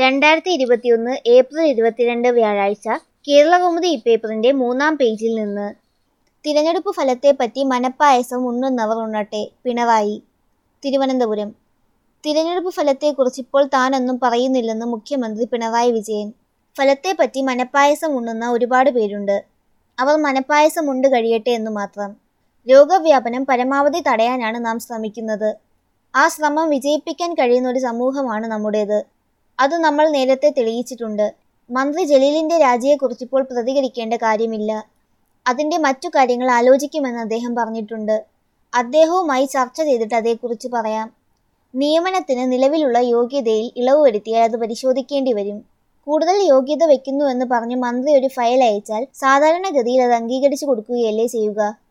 രണ്ടായിരത്തി ഇരുപത്തിയൊന്ന് ഏപ്രിൽ ഇരുപത്തിരണ്ട് വ്യാഴാഴ്ച കേരളകൗമുദി ഇപ്പേപ്പറിന്റെ മൂന്നാം പേജിൽ നിന്ന് തിരഞ്ഞെടുപ്പ് ഫലത്തെപ്പറ്റി മനപ്പായസം ഉണ്ണുന്നവർ ഉണ്ണട്ടെ പിണറായി തിരുവനന്തപുരം തിരഞ്ഞെടുപ്പ് ഫലത്തെക്കുറിച്ച് ഇപ്പോൾ താനൊന്നും പറയുന്നില്ലെന്ന് മുഖ്യമന്ത്രി പിണറായി വിജയൻ ഫലത്തെപ്പറ്റി മനപ്പായസം ഉണ്ണുന്ന ഒരുപാട് പേരുണ്ട് അവർ മനപ്പായസം ഉണ്ട് കഴിയട്ടെ എന്ന് മാത്രം രോഗവ്യാപനം പരമാവധി തടയാനാണ് നാം ശ്രമിക്കുന്നത് ആ ശ്രമം വിജയിപ്പിക്കാൻ കഴിയുന്ന ഒരു സമൂഹമാണ് നമ്മുടേത് അത് നമ്മൾ നേരത്തെ തെളിയിച്ചിട്ടുണ്ട് മന്ത്രി ജലീലിന്റെ രാജിയെക്കുറിച്ച് ഇപ്പോൾ പ്രതികരിക്കേണ്ട കാര്യമില്ല അതിന്റെ മറ്റു കാര്യങ്ങൾ ആലോചിക്കുമെന്ന് അദ്ദേഹം പറഞ്ഞിട്ടുണ്ട് അദ്ദേഹവുമായി ചർച്ച ചെയ്തിട്ട് അതേക്കുറിച്ച് പറയാം നിയമനത്തിന് നിലവിലുള്ള യോഗ്യതയിൽ ഇളവ് വരുത്തിയാൽ അത് പരിശോധിക്കേണ്ടി വരും കൂടുതൽ യോഗ്യത വെക്കുന്നുവെന്ന് പറഞ്ഞ് മന്ത്രി ഒരു ഫയൽ അയച്ചാൽ സാധാരണഗതിയിൽ അത് അംഗീകരിച്ചു കൊടുക്കുകയല്ലേ ചെയ്യുക